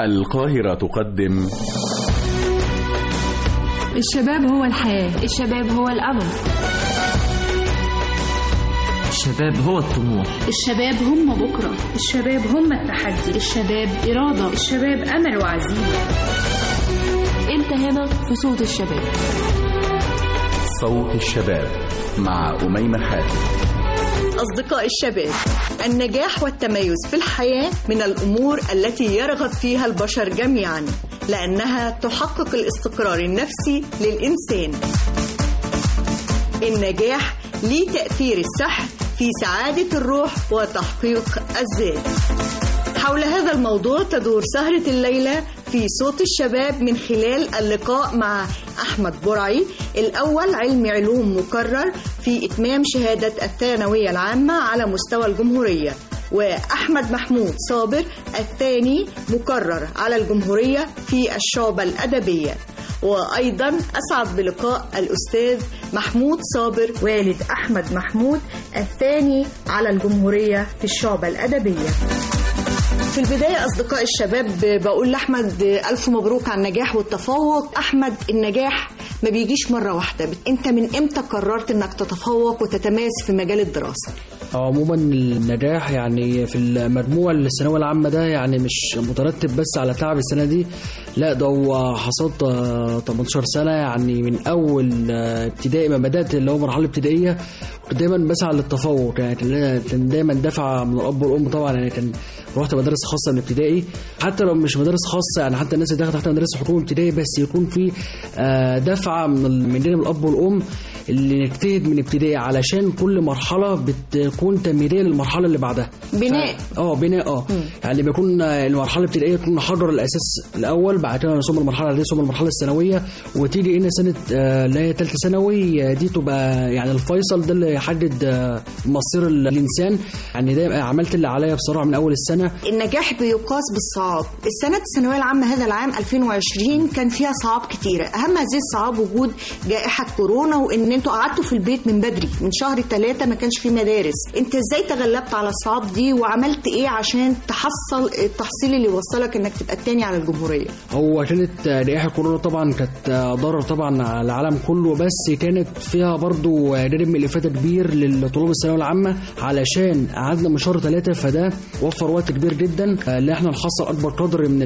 القاهرة تقدم الشباب هو الحياة الشباب هو الأمل الشباب هو الطموح الشباب هم بكرة الشباب هم التحدي الشباب إرادة الشباب أمل وعزيمة أنت هنا في صوت الشباب صوت الشباب مع أميمة حاتم أصدقاء الشباب النجاح والتميز في الحياة من الأمور التي يرغب فيها البشر جميعا لأنها تحقق الاستقرار النفسي للإنسان النجاح ليه تأثير السحر في سعادة الروح وتحقيق الذات حول هذا الموضوع تدور سهرة الليلة في صوت الشباب من خلال اللقاء مع أحمد برعي الأول علم علوم مكرر في إتمام شهادة الثانوية العامة على مستوى الجمهورية وأحمد محمود صابر الثاني مكرر على الجمهورية في الشعبة الأدبية وأيضا أسعد بلقاء الأستاذ محمود صابر والد أحمد محمود الثاني على الجمهورية في الشعبة الأدبية في البداية أصدقاء الشباب بقول لأحمد ألف مبروك على النجاح والتفوق أحمد النجاح ما بيجيش مرة واحدة أنت من إمتى قررت أنك تتفوق وتتميز في مجال الدراسة؟ عموما النجاح يعني في المجموع الثانويه العامه ده يعني مش مترتب بس على تعب السنه دي لا ده هو حصلت 18 سنه يعني من اول ابتدائي ما بدات اللي هو مرحله ابتدائيه كنت دايما بسعى للتفوق يعني كان دايما دفعه من الاب والام طبعا يعني كان رحت مدارس خاصه من ابتدائي حتى لو مش مدارس خاصه يعني حتى الناس اللي دخلت تحت مدارس حكومه ابتدائي بس يكون في دفعه من من الاب والام اللي نجتهد من ابتدائي علشان كل مرحله بتكون تمهيديه للمرحله اللي بعدها بناء ف... اه بناء اه يعني بيكون المرحله الابتدائيه تكون نحضر الاساس الاول بعد كده نصوم المرحله الاعداديه ثم المرحله الثانويه وتيجي هنا سنه اللي هي ثالثه ثانوي دي تبقى يعني الفيصل ده اللي يحدد مصير الانسان يعني ده عملت اللي عليا بصراحه من اول السنه النجاح بيقاس بالصعاب السنه الثانويه العامه هذا العام 2020 كان فيها صعاب كتيره اهم هذه الصعاب وجود جائحه كورونا وان انتوا قعدتوا في البيت من بدري من شهر ثلاثة ما كانش في مدارس انت ازاي تغلبت على الصعاب دي وعملت ايه عشان تحصل التحصيل اللي وصلك انك تبقى التاني على الجمهورية هو كانت جائحة كورونا طبعا كانت ضرر طبعا على العالم كله بس كانت فيها برضو جانب من الافادة كبير للطلاب الثانوية العامة علشان قعدنا من شهر ثلاثة فده وفر وقت كبير جدا ان احنا نحصل اكبر قدر من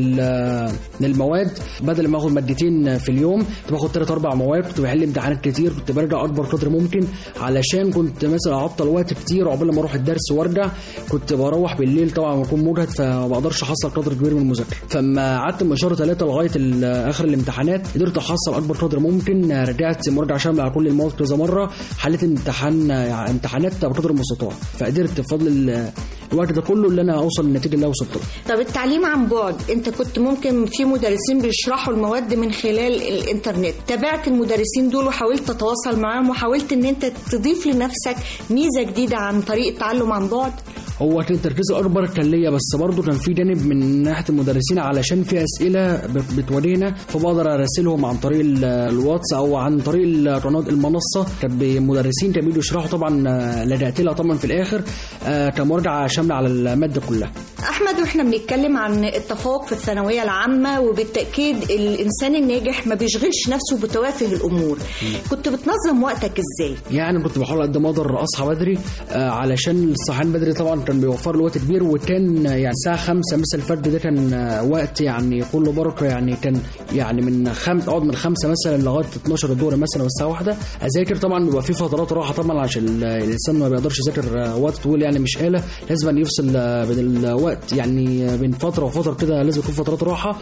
من المواد بدل ما اخد مادتين في اليوم كنت باخد ثلاث اربع مواد كنت بحل امتحانات كتير كنت برجع اكبر قدر ممكن علشان كنت مثلا اعطل وقت كتير عقبال ما اروح الدرس وارجع كنت بروح بالليل طبعا بكون مجهد فما بقدرش احصل قدر كبير من المذاكره فما قعدت من شهر ثلاثه لغايه اخر الامتحانات قدرت احصل اكبر قدر ممكن رجعت مراجعه شامله على كل المواد كذا مره حليت امتحان يعني امتحانات بقدر المستطاع فقدرت بفضل الوقت ده كله اللي انا اوصل للنتيجه اللي وصلت لها طب التعليم عن بعد انت كنت ممكن في مدرسين بيشرحوا المواد من خلال الانترنت تابعت المدرسين دول وحاولت تتواصل معاهم وحاولت ان انت تضيف لنفسك ميزه جديده عن طريق التعلم عن بعد هو كان التركيز الاكبر كان ليا بس برضه كان في جانب من ناحيه المدرسين علشان في اسئله بتواجهنا فبقدر اراسلهم عن طريق الواتس او عن طريق المنصه كان مدرسين كانوا بيجوا يشرحوا طبعا لجأت لها طبعا في الاخر كمراجعه شامله على الماده كلها احمد واحنا بنتكلم عن التفوق في الثانويه العامه وبالتاكيد الانسان الناجح ما بيشغلش نفسه بتوافه الامور م. كنت بتنظم وقتك ازاي يعني كنت بحاول قد ما اقدر اصحى بدري علشان الصحيان بدري طبعا كان بيوفر لي وقت كبير وكان يعني الساعه 5 مثلا الفجر ده كان وقت يعني كله بركه يعني كان يعني من خمس اقعد من 5 مثلا لغايه 12 الظهر مثلا والساعه 1 اذاكر طبعا بيبقى في فترات راحه طبعا عشان الانسان ما بيقدرش يذاكر وقت طويل يعني مش آلة لازم يفصل بين الوقت يعني بين فتره وفتره كده لازم يكون فترات راحه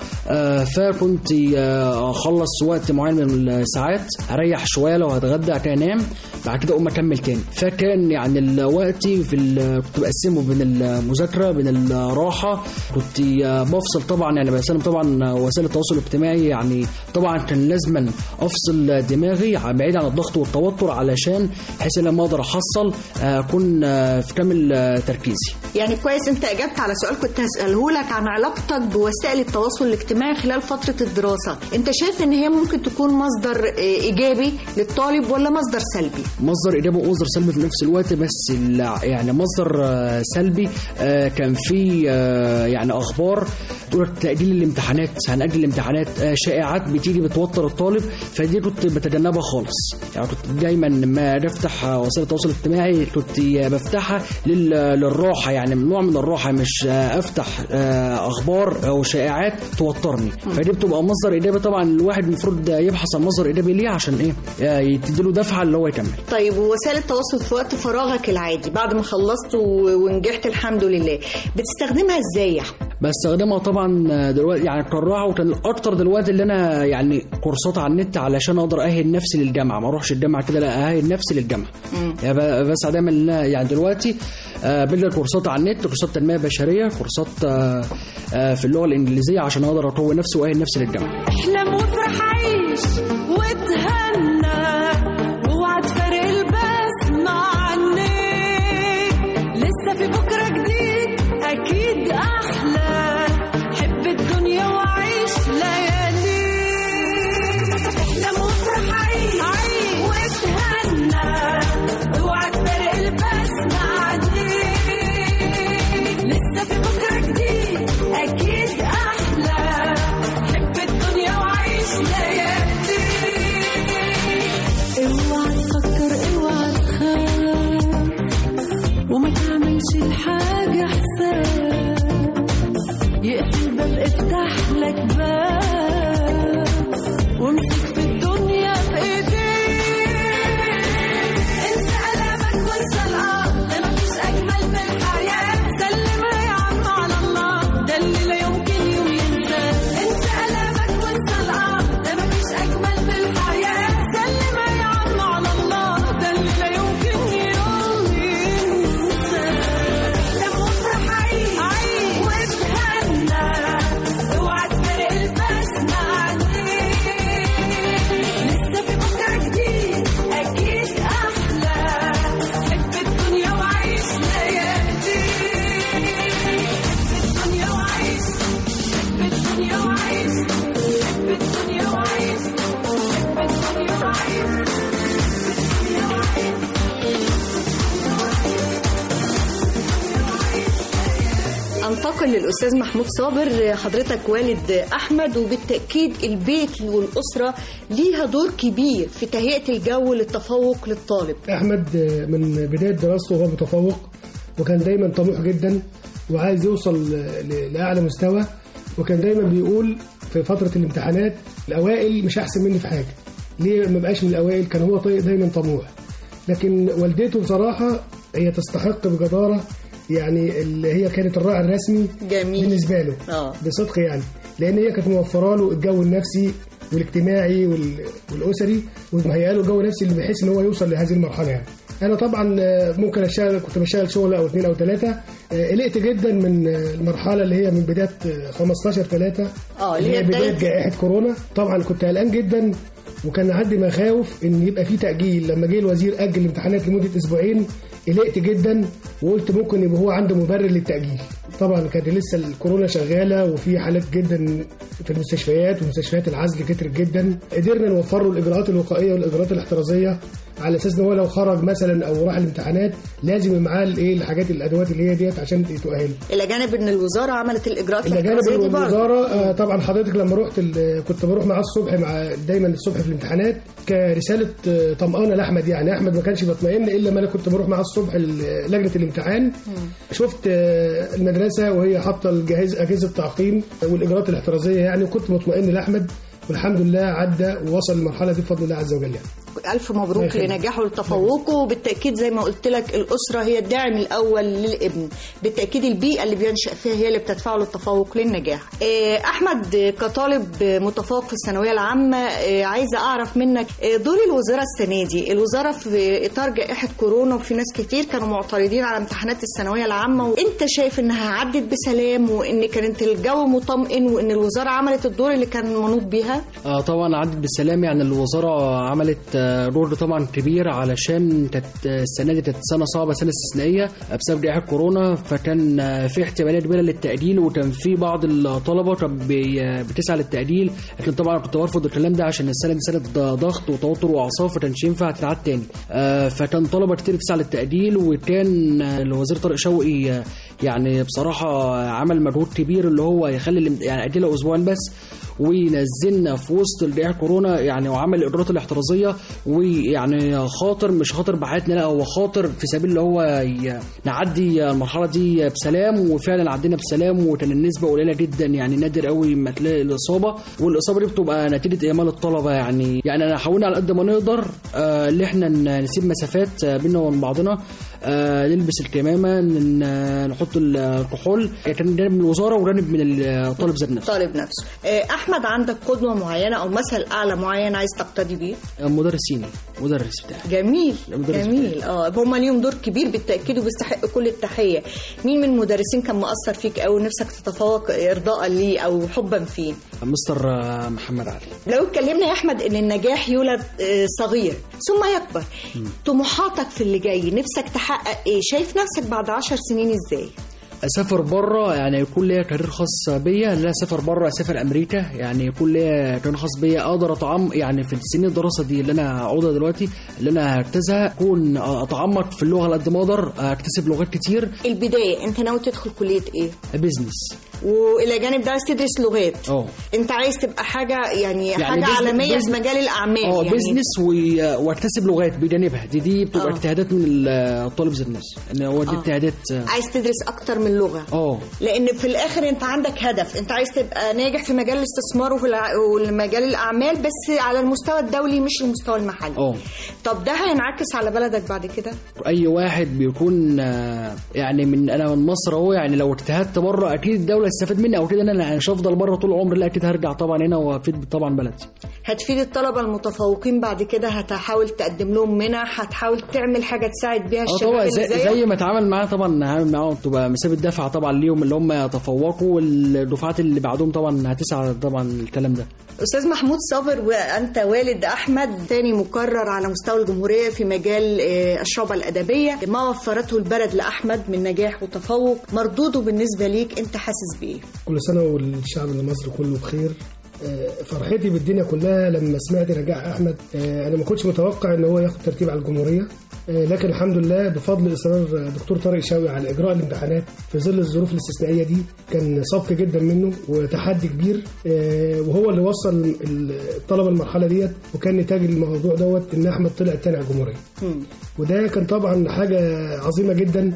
فكنت اخلص وقت معين من الساعات اريح شويه لو هتغدى كده انام بعد كده اقوم اكمل تاني فكان يعني الوقت في كنت بقسمه بين المذاكره بين الراحه كنت بفصل طبعا يعني بستخدم طبعا وسائل التواصل الاجتماعي يعني طبعا كان لازما افصل دماغي بعيد عن الضغط والتوتر علشان بحيث ان لما اقدر احصل اكون في كامل تركيزي يعني كويس انت اجبت على سؤال كنت هساله لك عن علاقتك بوسائل التواصل الاجتماعي خلال فتره الدراسه انت شايف ان هي ممكن تكون مصدر آه، ايجابي للطالب ولا مصدر سلبي مصدر ايجابي ومصدر سلبي في نفس الوقت بس ال- يعني مصدر آه، سلبي آه، كان في آه، يعني اخبار تقول تاجيل الامتحانات هنأجل الامتحانات آه، شائعات بتيجي بتوتر الطالب فدي كنت بتجنبها خالص يعني كنت دايما لما افتح آه، وسائل التواصل الاجتماعي كنت بفتحها لل- للراحه يعني نوع من الراحه مش آه، افتح آه، اخبار او شائعات توترني فدي بتبقى مصدر ايجابي طبعا الواحد المفروض يبحث عن مصدر ايجابي ليه عشان ايه آه، تديله دفعه اللي هو يكمل طيب ووسائل التواصل في وقت فراغك العادي بعد ما خلصت و- ونجحت الحمد لله بتستخدمها ازاي يا احمد بستخدمها طبعا دلوقتي يعني كراعه وكان الاكتر دلوقتي اللي انا يعني كورسات على النت علشان اقدر اهل نفسي للجامعه ما اروحش الجامعه كده لا اهل نفسي للجامعه يعني ب- بس دايما إن أنا يعني دلوقتي آه، بلجأ كورسات على النت كورسات تنميه بشريه كورسات آه، آه، في اللغه الانجليزيه عشان اقدر اقوي نفسي واهل نفسي للجامعه احلم وافرح عيش وتهنى واوعى تفارق البسمة عنك لسه في بكرة جديد أكيد أحلى حب الدنيا وعيش ليالي احلم وافرح عيش وتهنى اوعى تفارق البسمة عنك لسه في بكرة جديد أكيد أحلى حب الدنيا وعيش ليالي اوعى تفكر اوعى تخاف وما تعملش الحاجة حساب يقفل باب افتح لك باب وامسك في الدنيا بايديك انسى قلبك وانسى الارض ده مفيش اجمل من الحياه سلمها يا عم على الله ده اللي لا يمكن يوم ينساه انسى قلبك وانسى الارض ده مفيش اجمل من الحياه سلمها يا عم على الله ده اللي لا يمكن يوم ينساه احلم وافرح عيش واتهنى اوعى تفارق البسمة عنك لسه في بكرة جديد أكيد أحلى حب الدنيا وعيش ليالي حب الدنيا وعيش حب الدنيا وعيش حب الدنيا وعيش حب الدنيا وعيش انتقل للاستاذ محمود صابر حضرتك والد احمد وبالتاكيد البيت والاسره ليها دور كبير في تهيئه الجو للتفوق للطالب احمد من بدايه دراسته وهو متفوق وكان دايما طموح جدا وعايز يوصل ل- لاعلى مستوى وكان دايما بيقول في فتره الامتحانات الاوائل مش احسن مني في حاجه ليه ما بقاش من الاوائل كان هو طي- دايما طموح لكن والدته بصراحه هي تستحق بجداره يعني اللي هي كانت الراعي الرسمي جميل. بالنسبه له اه بصدق يعني لان هي كانت موفره له الجو النفسي والاجتماعي وال- والاسري ومهيئه له الجو النفسي اللي بحيث ان هو يوصل لهذه المرحله يعني انا طبعا آه، ممكن اشتغل كنت بشتغل شغله او اثنين او ثلاثه قلقت جدا من آه، المرحله اللي هي من بدايه آه، 15 3 اه اللي هي بدايه بداية- جائحه كورونا طبعا كنت قلقان جدا وكان عندي مخاوف ان يبقى في تاجيل لما جه الوزير اجل الامتحانات لمده اسبوعين قلقت جدا وقلت ممكن يبقى هو عنده مبرر للتاجيل طبعا كانت لسه الكورونا شغاله وفي حالات جدا في المستشفيات ومستشفيات العزل كترت جدا قدرنا نوفر له الاجراءات الوقائيه والاجراءات الاحترازيه على اساس ان هو لو خرج مثلا او راح الامتحانات لازم يبقى معاه الايه الحاجات الادوات اللي هي ديت عشان تؤهله الى جانب ان الوزاره عملت الاجراءات الى جانب الاحترازية دي برضه. الوزاره آه، طبعا حضرتك لما رحت ال- كنت بروح معاه الصبح مع دايما الصبح في الامتحانات كرساله آه، طمانه لاحمد يعني احمد ما كانش بيطمئن الا ما انا كنت بروح معاه الصبح ال- لجنه الامتحان شفت آه، المدرسه وهي حاطه الجهاز اجهزه التعقيم والاجراءات الاحترازيه يعني وكنت مطمئن لاحمد والحمد لله عدى ووصل للمرحله دي بفضل الله عز وجل يعني ألف الله مبروك يخليك. لنجاحه ولتفوقه وبالتأكيد زي ما قلت لك الأسرة هي الداعم الأول للابن بالتأكيد البيئة اللي بينشأ فيها هي اللي بتدفعه للتفوق للنجاح آه، أحمد آه، كطالب آه، متفوق في الثانوية العامة آه، عايزة أعرف منك آه، دور الوزارة السنة دي الوزارة في إطار جائحة كورونا وفي ناس كتير كانوا معترضين على امتحانات الثانوية العامة وأنت شايف إنها عدت بسلام وإن كانت الجو مطمئن وإن الوزارة عملت الدور اللي كان منوط بيها آه طبعا عدت بالسلام يعني الوزارة عملت آه، دور طبعا كبير علشان تت... السنه دي كانت سنه صعبه سنه استثنائيه بسبب جائحه كورونا فكان آه، في احتماليه كبيره للتاجيل وكان في بعض الطلبه كانت بي- بتسعى للتاجيل لكن طبعا كنت برفض الكلام ده عشان السنه دي سنه ضغط وتوتر واعصاب فكانش ينفع تتعاد تاني آه، فكان طلبه كتير بتسعى للتاجيل وكان آه، الوزير طارق شوقي آه، يعني بصراحه عمل مجهود كبير اللي هو يخلي الام- يعني اجلها اسبوعين بس وينزلنا في وسط الجائحه كورونا يعني وعمل الاجراءات الاحترازيه ويعني خاطر مش خاطر بحياتنا لا هو خاطر في سبيل اللي هو ي- نعدي المرحله دي بسلام وفعلا عدينا بسلام وكان النسبه قليله جدا يعني نادر قوي ما تلاقي الاصابه والاصابه دي بتبقى نتيجه اهمال الطلبه يعني يعني انا حاولنا على قد ما نقدر آه، ان احنا ن- نسيب مسافات آه، بيننا وبين بعضنا آه، نلبس الكمامه ن- نحط الكحول كان جانب من الوزاره وجانب من الطالب ذات نفسه طالب نفسه آه، احمد عندك قدوه معينه او مثل اعلى معين عايز تقتدي بيه مدرسيني مدرس بتاعي جميل المدرس جميل اه هم ليهم دور كبير بالتاكيد وبيستحق كل التحيه مين من المدرسين كان مؤثر فيك او نفسك تتفوق ارضاء ليه او حبا فيه مستر آه، محمد علي لو اتكلمنا يا احمد ان النجاح يولد آه، صغير ثم يكبر طموحاتك في اللي جاي نفسك تحقق ايه شايف نفسك بعد عشر سنين ازاي اسافر بره يعني يكون ليا كارير خاص بيا لا اسافر بره اسافر امريكا يعني يكون ليا كارير خاص بيا اقدر اطعم يعني في سنين الدراسه دي اللي انا هقعدها دلوقتي اللي انا هرتزها اكون اتعمق في اللغه على قد ما اقدر اكتسب لغات كتير البدايه انت ناوي تدخل كليه ايه بيزنس والى جانب ده عايز تدرس لغات اه انت عايز تبقى حاجه يعني, يعني حاجه بيزن- عالميه بيزن- في مجال الاعمال اه يعني بيزنس و- واكتسب لغات بجانبها دي دي بتبقى آه. اجتهادات من الطالب ذات نفسه ان هو دي آه. اجتهادات عايز تدرس اكتر من لغه اه لان في الاخر انت عندك هدف انت عايز تبقى ناجح في مجال الاستثمار وفي الع- ومجال الاعمال بس على المستوى الدولي مش المستوى المحلي اه طب ده هينعكس على بلدك بعد كده اي واحد بيكون آه، يعني من انا من مصر اهو يعني لو اجتهدت بره اكيد الدوله تستفاد مني او كده إن انا مش هفضل بره طول عمري لا اكيد هرجع طبعا هنا وافيد طبعا بلدي هتفيد الطلبه المتفوقين بعد كده هتحاول تقدم لهم منح هتحاول تعمل حاجه تساعد بيها اه الشباب طبعا اللي زي, زيك زي ما اتعامل معاه طبعا هعمل معاهم تبقى مثابه دفعه طبعا ليهم اللي هم يتفوقوا والدفعات اللي بعدهم طبعا هتسعى طبعا الكلام ده استاذ محمود صابر وانت والد احمد ثاني مكرر على مستوى الجمهوريه في مجال آه، الشعبه الادبيه ما وفرته البلد لاحمد من نجاح وتفوق مردوده بالنسبه ليك انت حاسس بايه كل سنة والشعب المصري كله بخير آه، فرحتي بالدنيا كلها لما سمعت نجاح احمد آه، انا ما كنتش متوقع ان هو ياخد ترتيب على الجمهوريه آه، لكن الحمد لله بفضل اصرار دكتور طارق شوقي على اجراء الامتحانات في ظل الظروف الاستثنائيه دي كان سبق جدا منه وتحدي كبير آه، وهو اللي وصل الطلبه المرحله ديت وكان نتاج الموضوع دوت ان احمد طلع تاني على الجمهوريه وده كان طبعا حاجه عظيمه جدا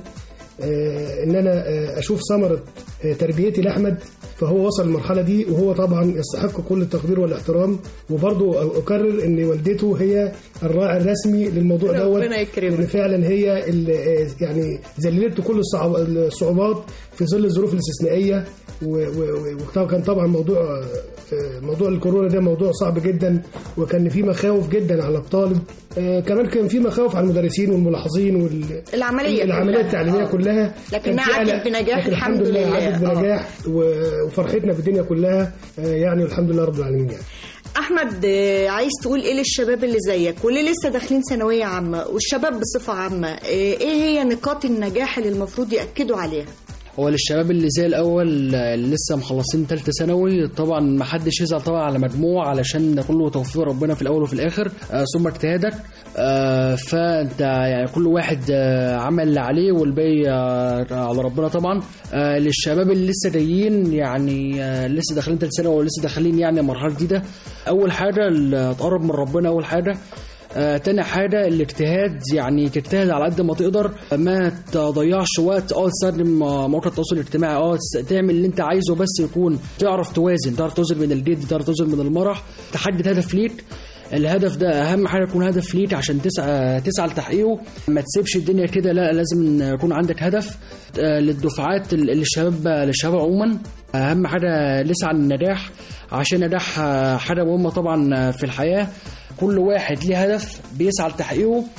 آه، ان انا آه، اشوف ثمره آه، تربيتي لاحمد فهو وصل المرحله دي وهو طبعا يستحق كل التقدير والاحترام وبرضه اكرر ان والدته هي الراعي الرسمي للموضوع ربنا دوت يكرمك. لان فعلا هي اللي آه، يعني ذللته كل الصعب- الصعوبات في ظل الظروف الاستثنائيه و- و- و- وكان طبعا موضوع آه، موضوع الكورونا ده موضوع صعب جدا وكان في مخاوف جدا على الطالب آه، كمان كان في مخاوف على المدرسين والملاحظين وال العمليه العمليه كلها. التعليميه آه. كلها لكنها كان في عدت قلق، بنجاح لكن الحمد لله. عدت آه. بنجاح و- وفرحتنا بالدنيا كلها آه، يعني والحمد لله رب العالمين يعني احمد آه، عايز تقول ايه للشباب اللي زيك واللي لسه داخلين ثانويه عامه والشباب بصفه عامه آه، ايه هي نقاط النجاح اللي المفروض ياكدوا عليها هو للشباب اللي زي الاول آه، اللي لسه مخلصين ثالثه ثانوي طبعا ما حدش يزعل طبعا على مجموع علشان ده كله توفيق ربنا في الاول وفي الاخر آه، ثم اجتهادك آه، فانت يعني كل واحد آه، عمل اللي عليه والباقي آه، على ربنا طبعا آه، للشباب اللي لسه جايين يعني آه، لسه داخلين ثالثه ثانوي ولسه داخلين يعني مرحله جديده اول حاجه ال- تقرب من ربنا اول حاجه آه، تاني حاجة الاجتهاد يعني تجتهد على قد ما تقدر ما تضيعش وقت اه تستخدم آه، مواقع التواصل الاجتماعي اه تس- تعمل اللي انت عايزه بس يكون تعرف توازن تعرف توازن بين الجد تعرف توازن بين المرح تحدد هدف ليك الهدف ده اهم حاجه يكون هدف ليك عشان تسعى تسعى لتحقيقه ما تسيبش الدنيا كده لا لازم يكون عندك هدف آه، للدفعات ال- للشباب للشباب عموما اهم حاجه نسعى للنجاح عشان النجاح آه، حاجه مهمه طبعا آه، في الحياه كل واحد ليه هدف بيسعى لتحقيقه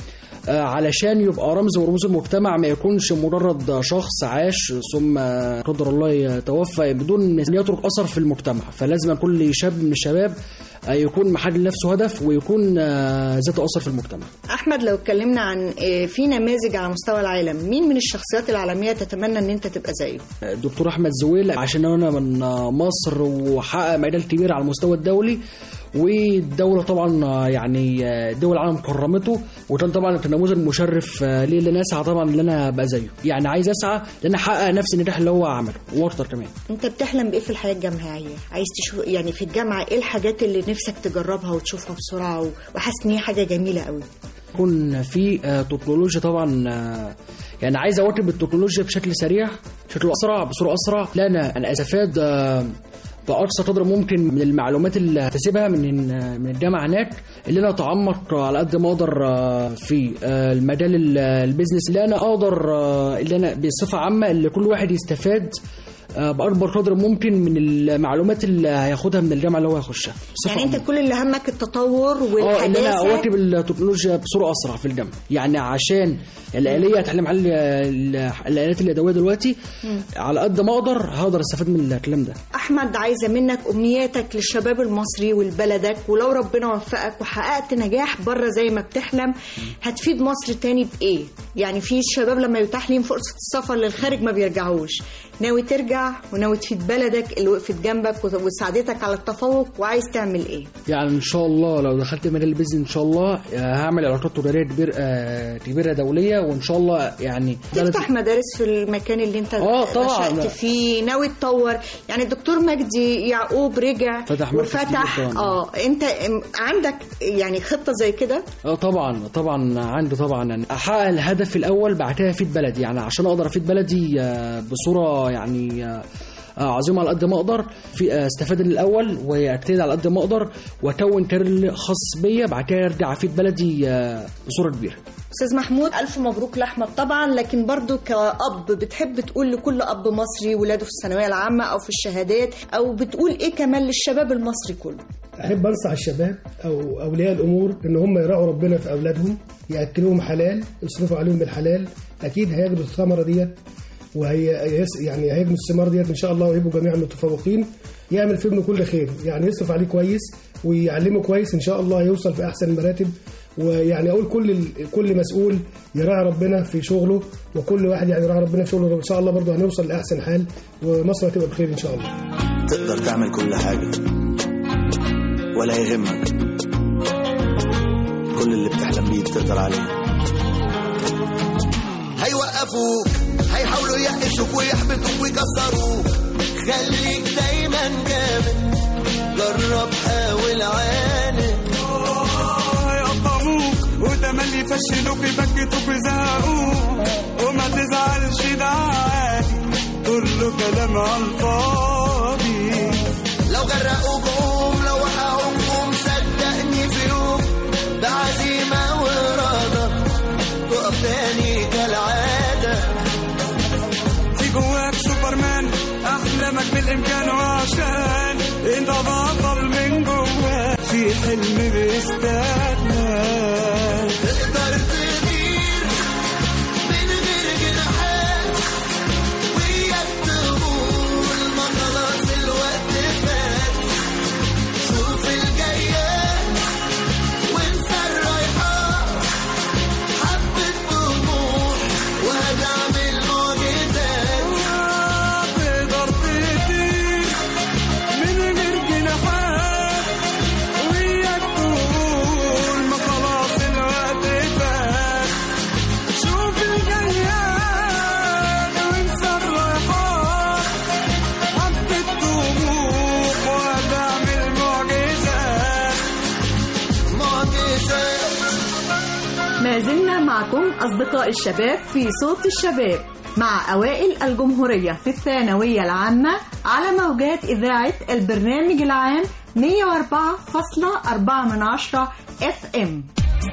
آه، علشان يبقى رمز من رموز المجتمع ما يكونش مجرد شخص عاش ثم آه، قدر الله يتوفى بدون ان يترك اثر في المجتمع فلازم كل شاب من الشباب آه، يكون محل لنفسه هدف ويكون آه، ذات اثر في المجتمع احمد لو اتكلمنا عن آه، في نماذج على مستوى العالم مين من الشخصيات العالميه تتمنى ان انت تبقى زيه الدكتور احمد زويل عشان انا من مصر وحقق ميدان كبير على المستوى الدولي والدولة طبعا يعني دول العالم كرمته وكان طبعا كان نموذج مشرف ليه اللي انا اسعى طبعا ان انا ابقى زيه يعني عايز اسعى لان احقق نفس النجاح اللي هو عمله واكتر كمان انت بتحلم بايه في الحياه الجامعيه عايز تشوف يعني في الجامعه ايه الحاجات اللي نفسك تجربها وتشوفها بسرعه و- وحاسس ان هي حاجه جميله قوي يكون في آه، تكنولوجيا طبعا آه، يعني عايز اواكب التكنولوجيا بشكل سريع بشكل اسرع بصوره اسرع لا انا انا استفاد آه، باقصى قدر ممكن من المعلومات اللي هكتسبها من من الجامعه هناك اللي انا اتعمق على قد ما اقدر آه، في آه، المجال ال- البيزنس اللي انا اقدر آه، اللي انا بصفه عامه اللي كل واحد يستفاد آه، باكبر قدر ممكن من المعلومات اللي هياخدها من الجامعه اللي هو هيخشها بصفة يعني انت عامة. كل اللي همك التطور اه ان انا والحداثه اواكب التكنولوجيا بصوره اسرع في الجامعه يعني عشان الاليه اتعلم على ال- الالات اليدويه دلوقتي على قد ما اقدر هقدر استفاد من الكلام ده احمد عايزه منك امنياتك للشباب المصري ولبلدك ولو ربنا وفقك وحققت نجاح بره زي ما بتحلم هتفيد مصر تاني بايه يعني في الشباب لما يتاح لهم فرصه السفر للخارج ما بيرجعوش ناوي ترجع وناوي تفيد بلدك اللي وقفت جنبك وساعدتك على التفوق وعايز تعمل ايه يعني ان شاء الله لو دخلت مجال البيزنس ان شاء الله آه، هعمل علاقات تجاريه كبير آه، كبيره دوليه وان شاء الله يعني بلد- تفتح مدارس في المكان اللي انت آه، طبعاً. نشأت فيه ناوي تطور يعني الدكتور مجدي يعقوب رجع فتح مركز وفتح كبير طبعاً. اه انت ام- عندك يعني خطه زي كده اه طبعا طبعا عندي طبعا يعني احقق الهدف الاول بعد كده افيد بلدي يعني عشان اقدر افيد بلدي آه، بصوره يعني آه، آه، عظيمه على قد ما اقدر في آه، استفاد من الاول واجتهد على قد ما اقدر واكون كارير خاص بيا بعد كده ارجع افيد بلدي آه، بصوره كبيره استاذ محمود الف مبروك لاحمد طبعا لكن برضو كأب بتحب تقول لكل اب مصري ولاده في الثانويه العامه او في الشهادات او بتقول ايه كمان للشباب المصري كله احب انصح الشباب او اولياء الامور ان هم يراعوا ربنا في اولادهم ياكلوهم حلال يصرفوا عليهم بالحلال اكيد هيجدوا الثمره ديت وهي يس- يعني هيجنوا الثمار ديت ان شاء الله ويبقوا جميعا متفوقين يعمل في ابنه كل خير يعني يصرف عليه كويس ويعلمه كويس ان شاء الله يوصل في احسن المراتب ويعني اقول كل ال- كل مسؤول يراعي ربنا في شغله وكل واحد يعني يراعي ربنا في شغله ان شاء الله برضه هنوصل لاحسن حال ومصر هتبقى بخير ان شاء الله تقدر تعمل كل حاجة ولا يهمك كل اللي بتحلم بيه تقدر عليه هيوقفوك هيحاولوا يقشوك ويحبطوك ويكسروك خليك دايما جامد جرب حاول عاند هيقطعوك وتملي يفشلوك يبكتوك ويزهقوك وما تزعلش ده عادي كله كلام على الفاضي لو غرقوك قوم لو وقعوك قوم صدقني في يوم بعزيمة وإرادة تقف تاني كالعادة في جواك سوبرمان احلامك بالامكان وعشان انت بطل من جواك في حلم بيستناك تقدر تطير من غير جناحات وياك تقول ما خلاص الوقت فات شوف الجايات وانسى الرايحات حبة طموح وهتعمل معجزات تقدر تطير من غير جناحات وياك تقول ما خلاص الوقت فات شوف الجياد وانسى الرايحات حبة طموح وهتعمل معجزات معجزات ما زلنا معكم أصدقاء الشباب في صوت الشباب مع أوائل الجمهورية في الثانوية العامة على موجات إذاعة البرنامج العام 104.4 من عشرة اف ام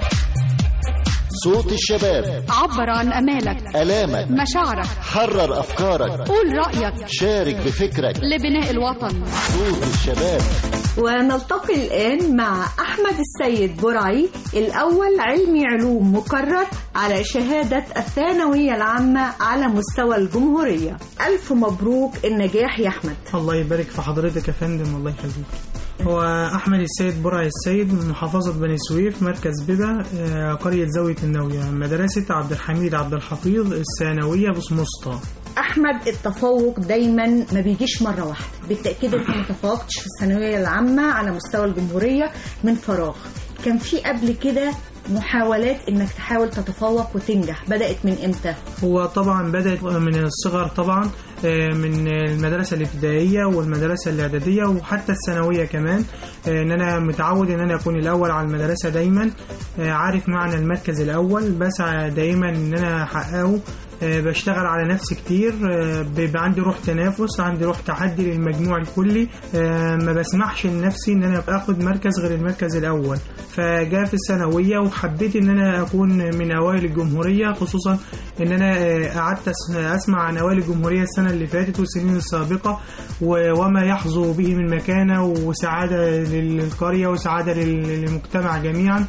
صوت الشباب عبر عن أمالك آلامك مشاعرك حرر أفكارك قول رأيك شارك بفكرك لبناء الوطن صوت الشباب ونلتقي الآن مع أحمد السيد برعي الأول علمي علوم مكرر على شهادة الثانوية العامة على مستوى الجمهورية ألف مبروك النجاح يا أحمد الله يبارك في حضرتك يا فندم الله يخليك هو احمد السيد برعي السيد من محافظه بني سويف مركز بدا آه، قريه زاويه الناويه مدرسه عبد الحميد عبد الحفيظ الثانويه بسمسطه أحمد التفوق دايما ما بيجيش مرة واحدة بالتأكيد أنت ما تفوقتش في الثانوية العامة على مستوى الجمهورية من فراغ كان في قبل كده محاولات انك تحاول تتفوق وتنجح بدأت من امتى؟ هو طبعا بدأت من الصغر طبعا آه، من المدرسة الابتدائية والمدرسة الإعدادية وحتى الثانوية كمان آه، إن أنا متعود إن أنا أكون الأول على المدرسة دايما آه، عارف معنى المركز الأول بسعى دايما إن أنا أحققه آه، بشتغل على نفسي كتير آه، بيبقى عندي روح تنافس عندي روح تحدي للمجموع الكلي آه، ما بسمحش لنفسي ان انا ابقى اخد مركز غير المركز الاول فجاء في الثانويه وحبيت ان انا اكون من اوائل الجمهوريه خصوصا ان انا آه، قعدت أس- اسمع عن اوائل الجمهوريه السنه اللي فاتت والسنين السابقه و- وما يحظو به من مكانه وسعاده للقريه وسعاده لل- للمجتمع جميعا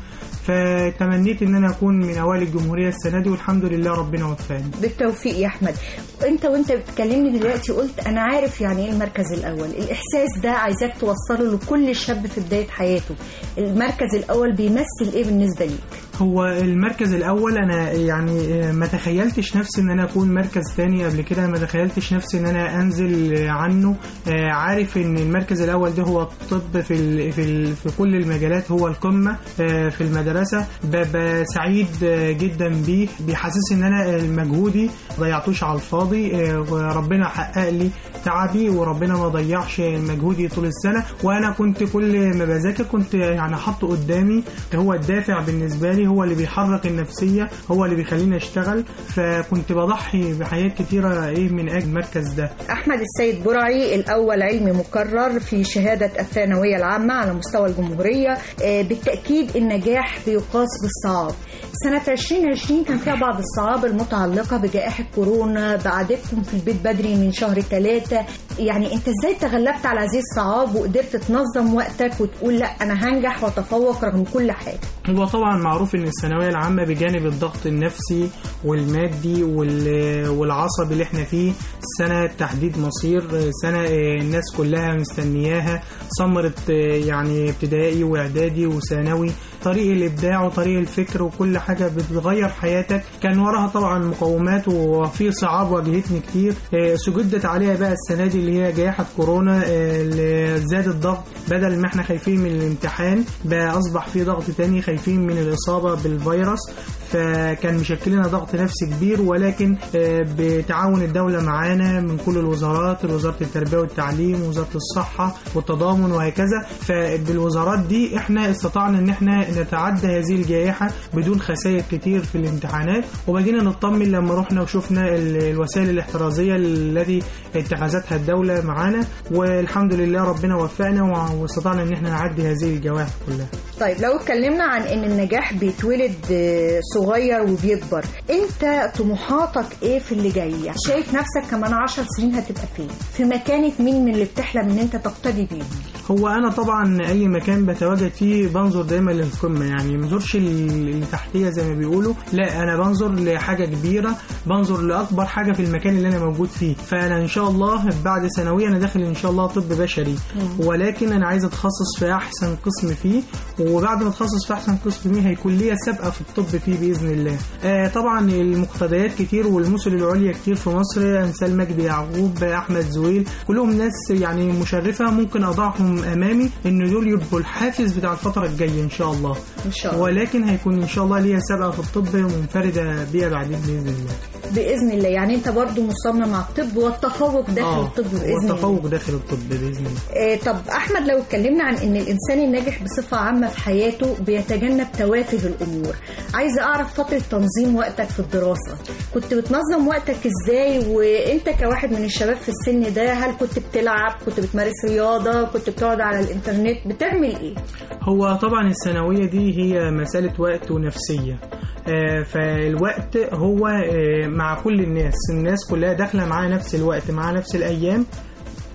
فتمنيت ان انا اكون من اوائل الجمهوريه السنه دي والحمد لله ربنا وفقني بالتوفيق يا احمد انت وانت بتكلمني دلوقتي قلت انا عارف يعني ايه المركز الاول الاحساس ده عايزاك توصله لكل شاب في بدايه حياته المركز الاول بيمثل ايه بالنسبه ليك هو المركز الاول انا يعني ما تخيلتش نفسي ان انا اكون مركز تاني قبل كده ما تخيلتش نفسي ان انا انزل عنه آه، عارف ان المركز الاول ده هو الطب في ال في ال في كل المجالات هو القمه آه، في المدرسه ببقى سعيد آه، جدا بيه بيحسس ان انا مجهودي ضيعتوش على الفاضي آه، وربنا حقق لي تعبي وربنا ما ضيعش مجهودي طول السنه وانا كنت كل ما بذاكر كنت يعني حاطه قدامي هو الدافع بالنسبه لي هو اللي بيحرك النفسيه هو اللي بيخليني اشتغل فكنت بضحي بحاجات كتيره ايه من اجل المركز ده احمد السيد برعي الاول علمي مكرر في شهاده الثانويه العامه على مستوى الجمهوريه آه، بالتاكيد النجاح بيقاس بالصعاب سنة 2020 كان فيها بعض الصعاب المتعلقة بجائحة كورونا بعدتكم في البيت بدري من شهر ثلاثة يعني انت ازاي تغلبت على هذه الصعاب وقدرت تنظم وقتك وتقول لا انا هنجح واتفوق رغم كل حاجة هو طبعا معروف ان الثانويه العامه بجانب الضغط النفسي والمادي وال- والعصبي اللي احنا فيه سنه تحديد مصير سنه آه، الناس كلها مستنياها ثمره آه، يعني ابتدائي واعدادي وثانوي طريق الابداع وطريق الفكر وكل حاجه بتغير حياتك كان وراها طبعا مقومات وفي صعاب واجهتني كتير آه، سجدت عليها بقى السنه دي اللي هي جائحه كورونا آه، اللي زاد الضغط بدل ما احنا خايفين من الامتحان بقى اصبح في ضغط تاني خايفين من الاصابه بالفيروس فكان مشكل لنا ضغط نفسي كبير ولكن آه، بتعاون الدولة معانا من كل الوزارات وزارة التربية والتعليم وزارة الصحة والتضامن وهكذا فبالوزارات دي احنا استطعنا ان احنا نتعدى هذه الجائحة بدون خسائر كتير في الامتحانات وبدينا نطمن لما رحنا وشفنا ال- الوسائل الاحترازية التي اتخذتها الدولة معانا والحمد لله ربنا وفقنا وع- واستطعنا ان احنا نعدي هذه الجوائح كلها طيب لو اتكلمنا عن ان النجاح بيتولد آه، صغير وبيكبر انت طموحاتك ايه في اللي جاي يعني شايف نفسك كمان عشر سنين هتبقى فين في مكانة مين من اللي بتحلم ان انت تقتدي بيهم هو انا طبعا اي مكان بتواجد فيه بنظر دايما للقمه يعني ما بنظرش ال- اللي تحتيه زي ما بيقولوا لا انا بنظر لحاجه كبيره بنظر لاكبر حاجه في المكان اللي انا موجود فيه فانا ان شاء الله بعد ثانويه انا داخل ان شاء الله طب بشري ولكن انا عايز اتخصص في احسن قسم فيه وبعد ما اتخصص في احسن قسم فيه هيكون ليا سابقه في الطب فيه باذن الله آه طبعا المقتضيات كتير والمثل العليا كتير في مصر امثال مجدي يعقوب احمد زويل كلهم ناس يعني مشرفه ممكن اضعهم امامي ان دول يبقوا الحافز بتاع الفتره الجايه ان شاء الله ان شاء الله ولكن هيكون ان شاء الله ليا سابقه في الطب منفرده بيها بعدين باذن الله باذن الله يعني انت برضو مصمم على الطب والتفوق داخل آه، الطب باذن الله والتفوق داخل الطب باذن الله آه، طب احمد لو اتكلمنا عن ان الانسان الناجح بصفه عامه في حياته بيتجنب توافه الامور عايزه اعرف فتره تنظيم وقتك في الدراسه كنت بتنظم وقتك ازاي وانت كواحد من الشباب في السن ده هل كنت بتلعب كنت بتمارس رياضه كنت بتقعد على الانترنت بتعمل ايه هو طبعا الثانوية دي هي مسألة وقت ونفسية آه، فالوقت هو آه، مع كل الناس الناس كلها داخلة معاها نفس الوقت معاها نفس الأيام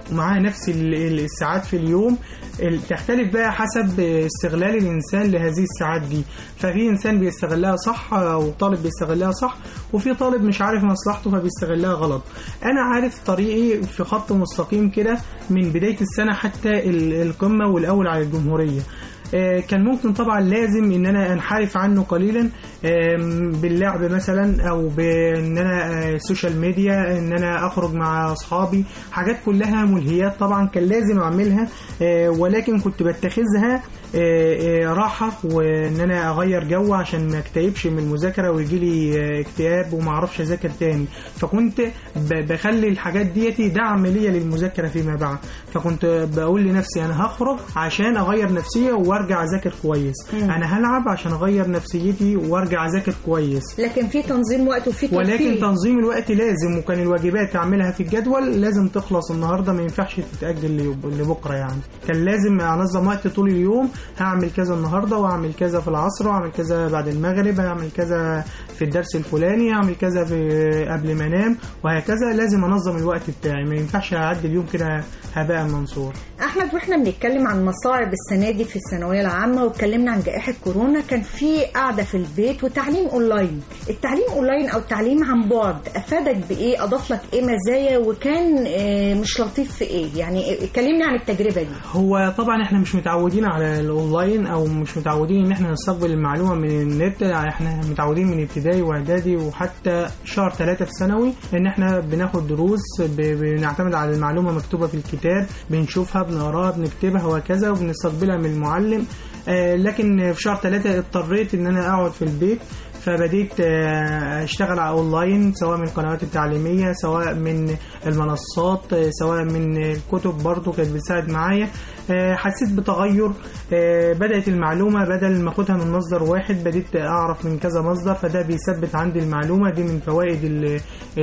ومعاها نفس ال- ال- الساعات في اليوم ال- تختلف بقى حسب استغلال الانسان لهذه الساعات دي ففي انسان بيستغلها صح او طالب بيستغلها صح وفي طالب مش عارف مصلحته فبيستغلها غلط انا عارف طريقي في خط مستقيم كده من بدايه السنه حتى ال- القمه والاول على الجمهوريه آه، كان ممكن طبعا لازم ان انا انحرف عنه قليلا آم، باللعب مثلا او بان انا آه، السوشيال ميديا ان انا اخرج مع اصحابي حاجات كلها ملهيات طبعا كان لازم اعملها آه، ولكن كنت بتخذها آه، آه، راحه وان انا اغير جو عشان ما اكتئبش من المذاكره ويجي لي آه، اكتئاب وما اعرفش اذاكر تاني فكنت ب- بخلي الحاجات ديتي دعم ليا للمذاكره فيما بعد فكنت بقول لنفسي انا هخرج عشان اغير نفسيه وارجع اذاكر كويس مم. انا هلعب عشان اغير نفسيتي وارجع اذاكر كويس لكن في تنظيم وقت وفي ترفيه ولكن تنظيم الوقت لازم وكان الواجبات اعملها في الجدول لازم تخلص النهارده ما ينفعش تتاجل ليب- لبكره يعني كان لازم انظم وقت طول اليوم هعمل كذا النهارده واعمل كذا في العصر واعمل كذا بعد المغرب هعمل كذا في الدرس الفلاني هعمل كذا في قبل ما انام وهكذا لازم انظم الوقت بتاعي ما ينفعش اعدي اليوم كده هباء منصور احمد واحنا بنتكلم عن مصاعب السنه دي في الثانويه العامه واتكلمنا عن جائحه كورونا كان في قاعده في البيت وتعليم اونلاين التعليم اونلاين او التعليم عن بعد افادك بايه اضاف لك ايه مزايا وكان آه، مش لطيف في ايه يعني اتكلمني عن التجربه دي هو طبعا احنا مش متعودين على الاونلاين او مش متعودين ان احنا نستقبل المعلومه من النت يعني احنا متعودين من ابتدائي واعدادي وحتى شهر ثلاثة في ثانوي ان احنا بناخد دروس ب- بنعتمد على المعلومه مكتوبه في الكتاب بنشوفها بنقراها بنكتبها وهكذا وبنستقبلها من المعلم آه، لكن في شهر ثلاثة اضطريت ان انا اقعد في البيت فبديت آه، اشتغل على اونلاين سواء من القنوات التعليميه سواء من المنصات آه، سواء من الكتب برضو كانت بتساعد معايا آه، حسيت بتغير آه، بدات المعلومه بدل ما اخدها من مصدر واحد بديت اعرف من كذا مصدر فده بيثبت عندي المعلومه دي من فوائد ال-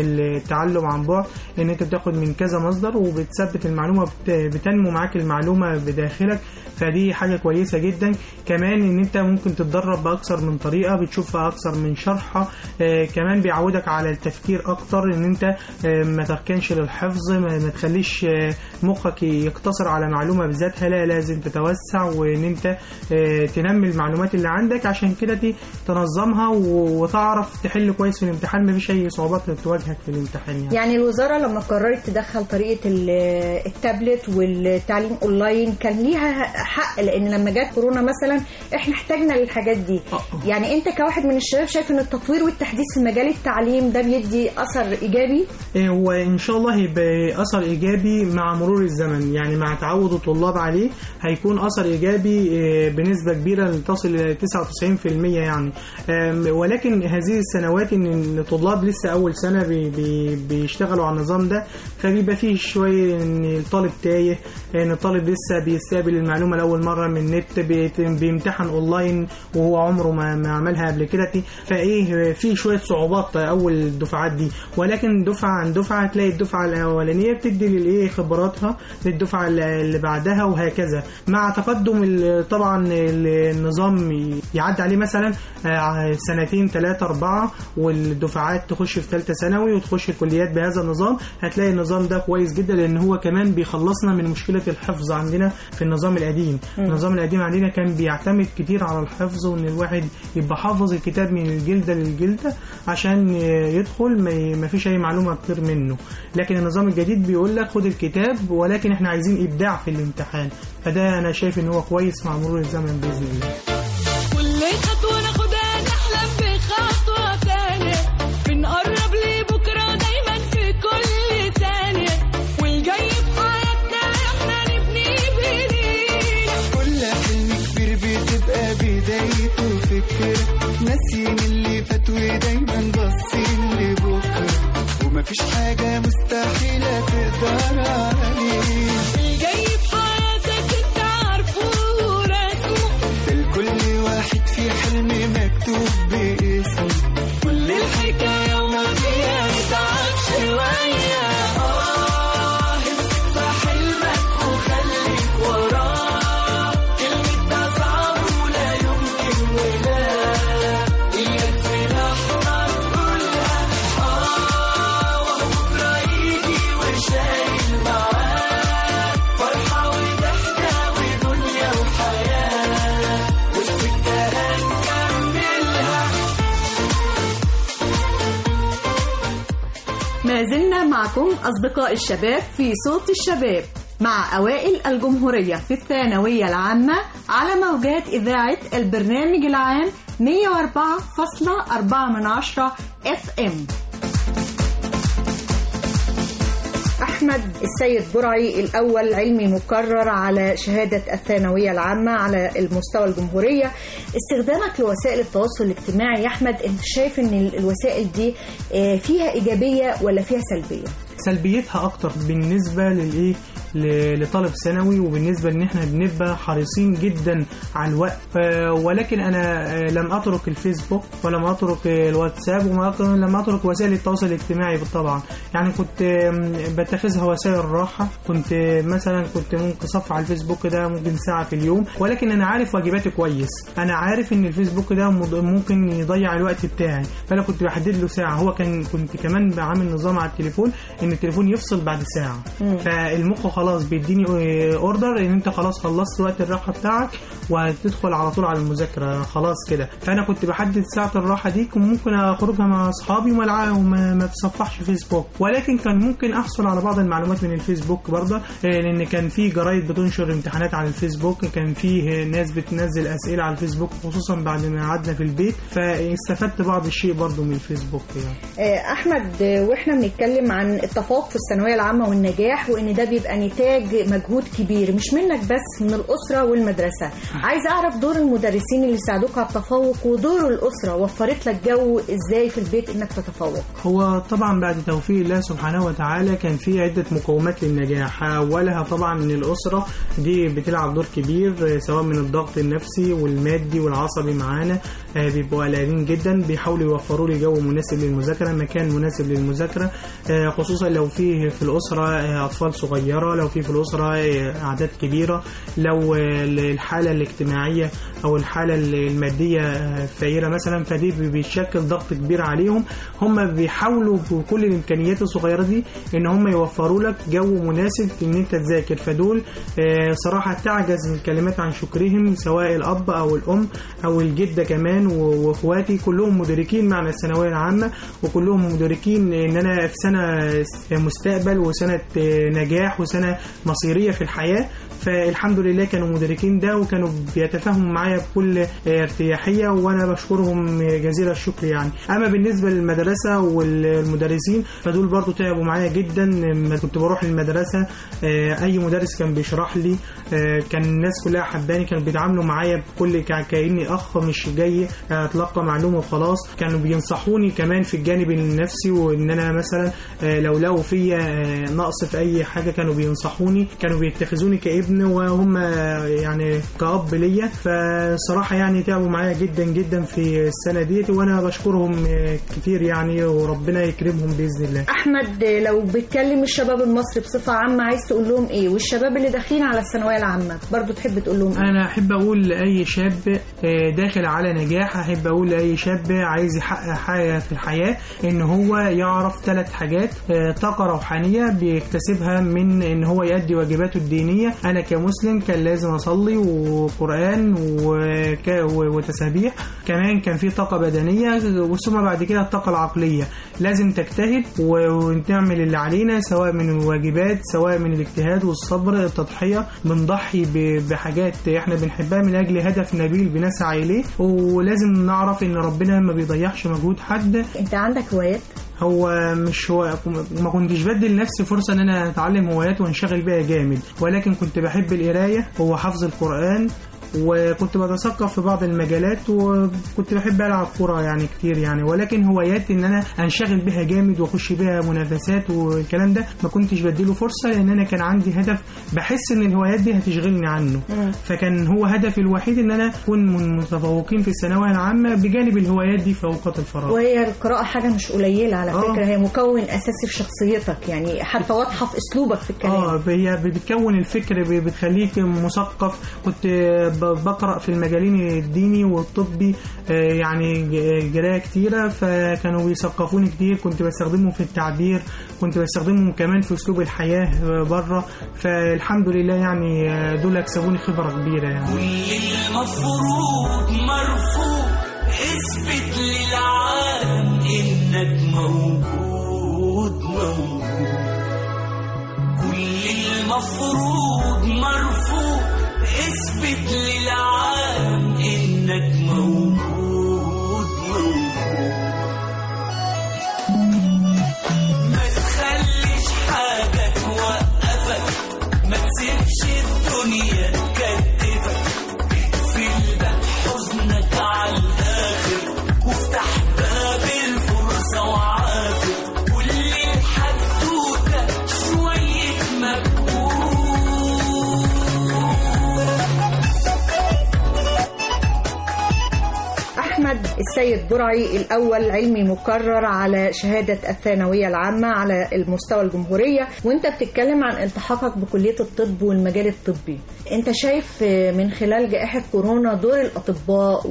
التعلم عن بعد ان انت بتاخد من كذا مصدر وبتثبت المعلومه بت- بتنمو معاك المعلومه بداخلك فدي حاجه كويسه جدا كمان ان انت ممكن تتدرب باكثر من طريقه بتشوفها اكثر من شرحه آه، كمان بيعودك على التفكير اكتر ان انت آه، ما تركنش للحفظ ما ما تخليش آه، مخك يقتصر على معلومه بذاتها لا لازم تتوسع وان انت آه، تنمي المعلومات اللي عندك عشان كده ت- تنظمها و- وتعرف تحل كويس في الامتحان مفيش اي صعوبات تواجهك في الامتحان يعني. يعني الوزاره لما قررت تدخل طريقه ال- التابلت والتعليم اونلاين كان ليها حق لان لما جت كورونا مثلا احنا احتاجنا للحاجات دي يعني انت كواحد من الشباب شايف ان التطوير والتحديث في مجال التعليم ده بيدي اثر ايجابي إيه، وان شاء الله هيبقى اثر ايجابي مع مرور الزمن يعني مع تعود الطلاب عليه هيكون اثر ايجابي إيه، بنسبه كبيره تصل الى 99% يعني أم، ولكن هذه السنوات ان الطلاب لسه اول سنه بي بي بيشتغلوا على النظام ده فبيبقى فيه شويه ان الطالب تايه ان الطالب لسه بيستقبل المعلومه لاول مره من النت بيت- بيمتحن اونلاين وهو عمره ما, ما عملها قبل كده فايه في شويه صعوبات اول الدفعات دي ولكن دفعه عن دفعه تلاقي الدفعه الاولانيه بتدي للايه خبراتها للدفعه اللي بعدها وهكذا مع تقدم ال- طبعا ال- النظام يعدي عليه مثلا آه، سنتين ثلاثة أربعة والدفعات تخش في ثالثة ثانوي وتخش الكليات بهذا النظام هتلاقي النظام ده كويس جدا لأن هو كمان بيخلصنا من مشكلة الحفظ عندنا في النظام القديم مم. النظام القديم عندنا كان بيعتمد كتير على الحفظ وإن الواحد يبقى حافظ الكتاب من الجلدة للجلدة عشان يدخل ما ي- ما فيش أي معلومة كتير منه لكن النظام الجديد بيقول لك خد الكتاب ولكن احنا عايزين إبداع في الامتحان فده أنا شايف إن هو كويس مع مرور الزمن بإذن الله كل خطوة ناخدها نحلم بخطوة تانية بنقرب لبكرة دايما في كل ثانية والجاي في حياتنا احنا نبني بايدينا كل حلم كبير بتبقى بدايته فكرة ناسيين اللي فات ودايما باصين لبكرة ومفيش حاجة مستحيلة تقدر عليه الجاي في حياتك انت عارفه ورسمه ده لكل واحد في حلم مكتوب باسمه كل الحكاية وما فيها نتعب شوية آه امسك في حلمك وخليك وراه كلمة ده صعب ولا يمكن ولا معكم أصدقاء الشباب في صوت الشباب مع أوائل الجمهورية في الثانوية العامة على موجات إذاعة البرنامج العام 104.4 من عشرة اف ام أحمد السيد برعي الأول علمي مكرر على شهادة الثانوية العامة على المستوى الجمهورية استخدامك لوسائل التواصل الاجتماعي يا أحمد أنت شايف أن الوسائل دي آه، فيها إيجابية ولا فيها سلبية؟ سلبيتها اكتر بالنسبه للايه ل- لطالب ثانوي وبالنسبه ان احنا بنبقى حريصين جدا على الوقت آه، ولكن انا آه، لم اترك الفيسبوك ولم اترك الواتساب ولم اترك وسائل التواصل الاجتماعي بالطبع يعني كنت آم، بتخذها وسائل راحه كنت آه، مثلا كنت ممكن صفحه على الفيسبوك ده ممكن ساعه في اليوم ولكن انا عارف واجباتي كويس انا عارف ان الفيسبوك ده مض- ممكن يضيع الوقت بتاعي فانا كنت بحدد له ساعه هو كان كنت كمان بعمل نظام على التليفون ان التليفون يفصل بعد ساعه مم. فالمخ خلاص بيديني اوردر ان انت خلاص خلصت وقت الراحه بتاعك وهتدخل على طول على المذاكره خلاص كده فانا كنت بحدد ساعه الراحه دي كنت ممكن اخرجها مع اصحابي وما وما ما بصفحش فيسبوك ولكن كان ممكن احصل على بعض المعلومات من الفيسبوك برضه آه، لان كان في جرايد بتنشر امتحانات على الفيسبوك كان في ناس بتنزل اسئله على الفيسبوك خصوصا بعد ما قعدنا في البيت فاستفدت بعض الشيء برضه من الفيسبوك يعني آه، احمد آه، واحنا بنتكلم عن التفوق في الثانويه العامه والنجاح وان ده بيبقى نتاج مجهود كبير مش منك بس من الاسره والمدرسه عايز اعرف دور المدرسين اللي ساعدوك على التفوق ودور الاسره وفرت لك جو ازاي في البيت انك تتفوق هو طبعا بعد توفيق الله سبحانه وتعالى كان في عدة مقومات للنجاح أولها طبعا إن الأسرة دي بتلعب دور كبير سواء من الضغط النفسي والمادي والعصبي معانا آه، بيبقوا قلقانين جدا بيحاولوا يوفروا لي جو مناسب للمذاكرة مكان مناسب للمذاكرة آه، خصوصا لو في في الأسرة آه، أطفال صغيرة لو في في الأسرة آه، أعداد كبيرة لو آه، الحالة الاجتماعية أو الحالة المادية آه، فقيرة مثلا فدي بيشكل ضغط كبير عليهم هم بيحاولوا بكل الامكانيات الصغيره دي ان هم يوفروا لك جو مناسب ان انت تذاكر فدول آه، صراحه تعجز الكلمات عن شكرهم سواء الاب او الام او الجده كمان و- واخواتي كلهم مدركين معنى الثانويه العامه وكلهم مدركين ان انا في سنه مستقبل وسنه آه، نجاح وسنه مصيريه في الحياه فالحمد لله كانوا مدركين ده وكانوا بيتفاهموا معايا بكل آه، ارتياحيه وانا بشكرهم جزيل الشكر يعني اما بالنسبه للمدرسه والمدرسين فدول برضو تعبوا معايا جدا لما كنت بروح المدرسه آه، اي مدرس كان بيشرح لي آه، كان الناس كلها حباني كانوا بيتعاملوا معايا بكل كا- كاني اخ مش جاي اتلقى معلومه وخلاص كانوا بينصحوني كمان في الجانب النفسي وان انا مثلا آه، لو لقوا فيا آه، نقص في اي حاجه كانوا بينصحوني كانوا بيتخذوني كابن وهم آه، يعني كأب ليا فصراحه يعني تعبوا معايا جدا جدا في السنه ديت وانا بشكرهم آه، كتير يعني وربنا يكرمهم باذن الله احمد آه، لو بتكلم الشباب المصري بصفه عامه عايز تقول لهم ايه والشباب اللي داخلين على الثانويه العامه برضو تحب تقول لهم ايه انا احب اقول لاي شاب آه، داخل على نجاح احب اقول لاي شاب عايز يحقق حاجه في الحياه ان هو يعرف ثلاث حاجات آه، طاقه روحانيه بيكتسبها من ان هو يؤدي واجباته الدينيه انا كمسلم كان لازم اصلي وقران وك- و- وتسابيح كمان كان في طاقه بدنيه ثم بعد كده الطاقه العقليه لازم تجتهد و- وتعمل اللي علينا سواء من الواجبات سواء من الاجتهاد والصبر التضحيه بنضحي ب- بحاجات احنا بنحبها من اجل هدف نبيل بنسعى اليه ولازم نعرف ان ربنا ما بيضيعش مجهود حد انت عندك هوايات هو مش هو ما كنتش بدي لنفسي فرصه ان انا اتعلم هوايات وانشغل بيها جامد ولكن كنت بحب القرايه وحفظ القران وكنت بتثقف في بعض المجالات وكنت بحب العب كوره يعني كتير يعني ولكن هواياتي ان انا انشغل بيها جامد واخش بيها منافسات والكلام ده ما كنتش بديله فرصه لان انا كان عندي هدف بحس ان الهوايات دي هتشغلني عنه فكان هو هدفي الوحيد ان انا اكون من المتفوقين في الثانويه العامه بجانب الهوايات دي في اوقات الفراغ وهي القراءة حاجة مش قليلة على آه. فكرة هي مكون أساسي في شخصيتك يعني حتى واضحة في أسلوبك في الكلام اه هي بتكون الفكر ب- بتخليك مثقف كنت ب- بقرا في المجالين الديني والطبي آه، يعني ج- قرايه كتيره فكانوا بيثقفوني كتير كنت بستخدمهم في التعبير كنت بستخدمهم كمان في اسلوب الحياه بره فالحمد لله يعني آه، دول اكسبوني خبره كبيره يعني المفروض مرفوض اثبت للعالم انك موجود موجود كل المفروض مرفوض اثبت للعالم انك موجود موجود ما تخليش حاجة توقفك ما تسيبش الدنيا تكتفك اقفل باب حزنك على الآخر وافتح باب الفرصة وعافر كل الحدوتة شوية مجهود أحمد السيد برعي الأول علمي مكرر على شهادة الثانوية العامة على المستوى الجمهورية وانت بتتكلم عن التحاقك بكلية الطب والمجال الطبي انت شايف من خلال جائحة كورونا دور الأطباء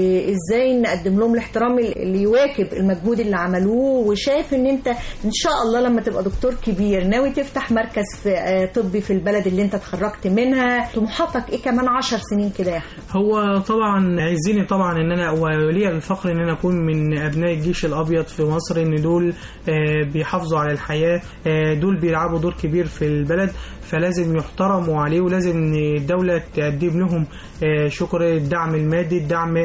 وازاي نقدم لهم الاحترام اللي يواكب المجهود اللي عملوه وشايف ان انت ان شاء الله لما تبقى دكتور كبير ناوي تفتح مركز في آه، طبي في البلد اللي انت اتخرجت منها طموحاتك ايه كمان عشر سنين كده يا أحمد؟ هو طبعا عايزيني طبعا ان انا ولي الفخر ان انا اكون من ابناء الجيش الابيض في مصر ان دول آه، بيحافظوا على الحياه آه، دول بيلعبوا دور كبير في البلد فلازم يحترموا عليه ولازم إن الدوله تقدم لهم آه، شكر الدعم المادي الدعم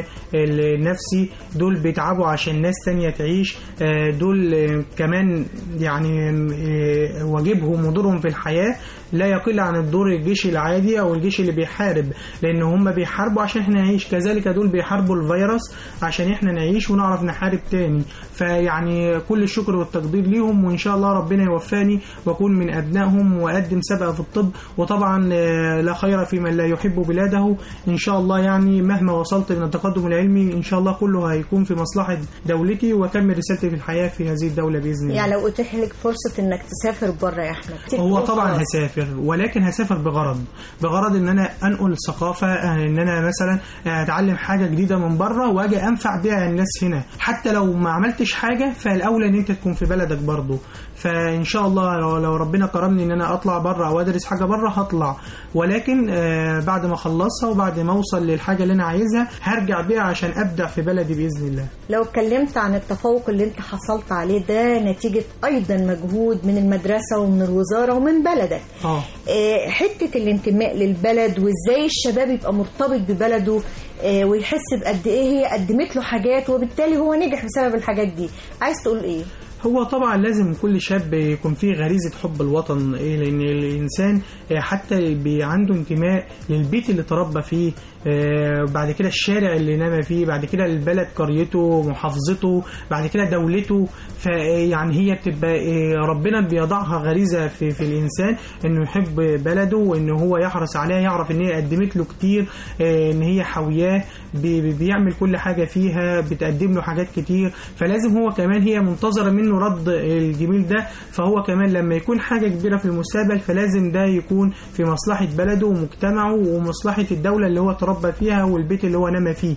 النفسي دول بيتعبوا عشان ناس تانية تعيش آه، دول آه، كمان يعني آه، واجبهم ودورهم في الحياه لا يقل عن الدور الجيش العادي او الجيش اللي بيحارب لان هم بيحاربوا عشان احنا نعيش كذلك دول بيحاربوا الفيروس عشان احنا نعيش ونعرف نحارب تاني فيعني كل الشكر والتقدير ليهم وان شاء الله ربنا يوفاني واكون من ابنائهم واقدم سبقه في الطب وطبعا آه، لا خير في من لا يحب بلاده ان شاء الله يعني مهما وصلت من التقدم العلمي ان شاء الله كله هيكون في مصلحه دولتي واكمل رسالتي في الحياه في هذه الدوله باذن الله يعني لو اتيح لك فرصة انك تسافر بره يا احمد هو طبعا خلاص. هسافر ولكن هسافر بغرض بغرض ان انا انقل ثقافه ان انا مثلا اتعلم حاجه جديده من بره واجي انفع بيها الناس هنا حتى لو ما عملتش حاجه فالاولى ان انت تكون في بلدك برضه فان شاء الله لو, لو ربنا كرمني ان انا اطلع بره او ادرس حاجه بره هطلع ولكن آه، بعد ما اخلصها وبعد ما اوصل للحاجه اللي انا عايزها هرجع بيها عشان ابدع في بلدي باذن الله لو اتكلمت عن التفوق اللي انت حصلت عليه ده نتيجة ايضا مجهود من المدرسة ومن الوزارة ومن بلدك اه آه، حتة الانتماء للبلد وازاي الشباب يبقى مرتبط ببلده آه، ويحس بقد ايه هي قدمت له حاجات وبالتالي هو نجح بسبب الحاجات دي عايز تقول ايه هو طبعا لازم كل شاب يكون فيه غريزة حب الوطن إيه لأن الإنسان آه، حتى بي عنده انتماء للبيت اللي تربى فيه آه، بعد كده الشارع اللي نام فيه بعد كده البلد قريته محافظته بعد كده دولته فيعني هي بتبقى آه، ربنا بيضعها غريزة في, في الإنسان إنه يحب بلده وإن هو يحرص عليها يعرف إن هي قدمت له كتير آه، إن هي حاوياه بي- بي- بيعمل كل حاجة فيها بتقدم له حاجات كتير فلازم هو كمان هي منتظرة منه رد الجميل ده فهو كمان لما يكون حاجة كبيرة في المستقبل فلازم ده يكون في مصلحة بلده ومجتمعه ومصلحة الدولة اللي هو تربى فيها والبيت اللي هو نما فيه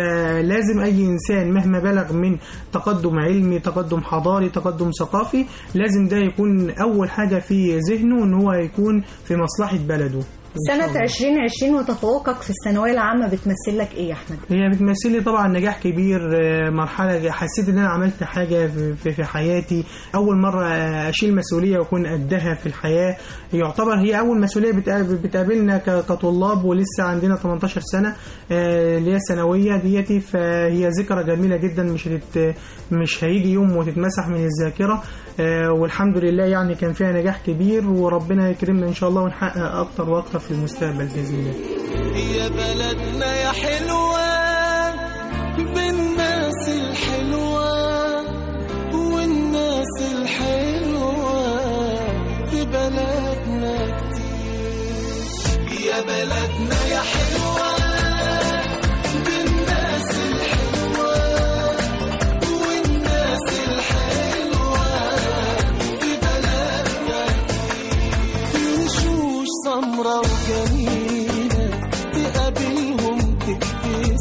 فلازم أي إنسان مهما بلغ من تقدم علمي تقدم حضاري تقدم ثقافي لازم ده يكون أول حاجة في ذهنه إن هو يكون في مصلحة بلده سنة 2020 وتفوقك في الثانوية العامة بتمثل لك ايه يا احمد هي بتمثل لي طبعا نجاح كبير آه، مرحله حسيت ان انا عملت حاجه في- في في حياتي اول مره آه، اشيل مسؤوليه واكون قدها في الحياه يعتبر هي اول مسؤوليه بتقابل- بتقابلنا ك- كطلاب ولسه عندنا 18 سنه آه، اللي هي الثانويه ديتي فهي ذكرى جميله جدا مش هتت مش هيجي يوم وتتمسح من الذاكره آه، والحمد لله يعني كان فيها نجاح كبير وربنا يكرمنا ان شاء الله ونحقق اكتر واكتر في المستقبل باذن الله يا بلدنا يا حلوة بالناس الحلوة والناس الحلوة في بلدنا كتير يا بلدنا يا حلوة بالناس الحلوة والناس الحلوة في بلدنا كتير وشوش سمرة وجميلة تقابلهم تكتسي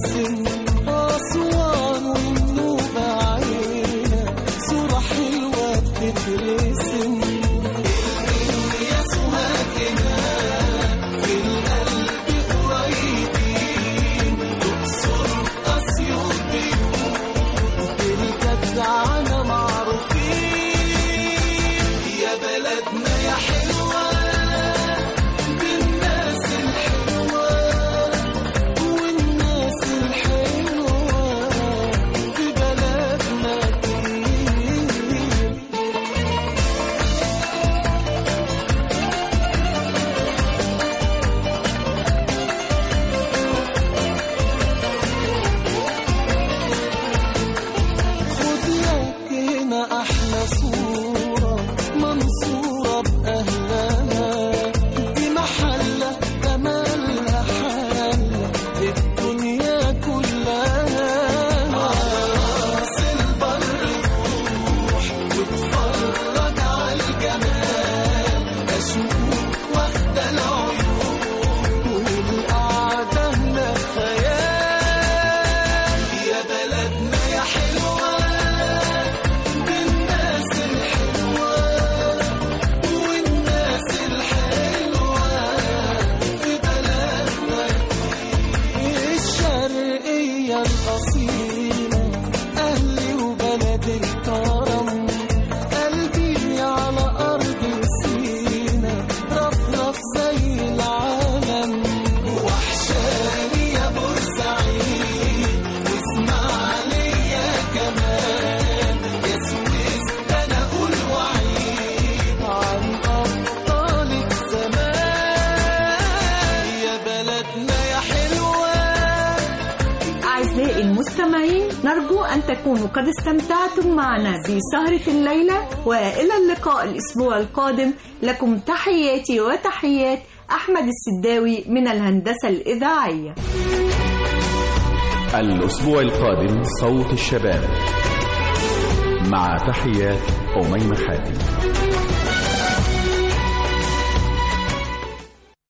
أعزائي المستمعين نرجو أن تكونوا قد استمتعتم معنا بسهرة الليلة وإلى اللقاء الأسبوع القادم لكم تحياتي وتحيات أحمد السداوي من الهندسة الإذاعية الأسبوع القادم صوت الشباب مع تحيات أميمة حاتم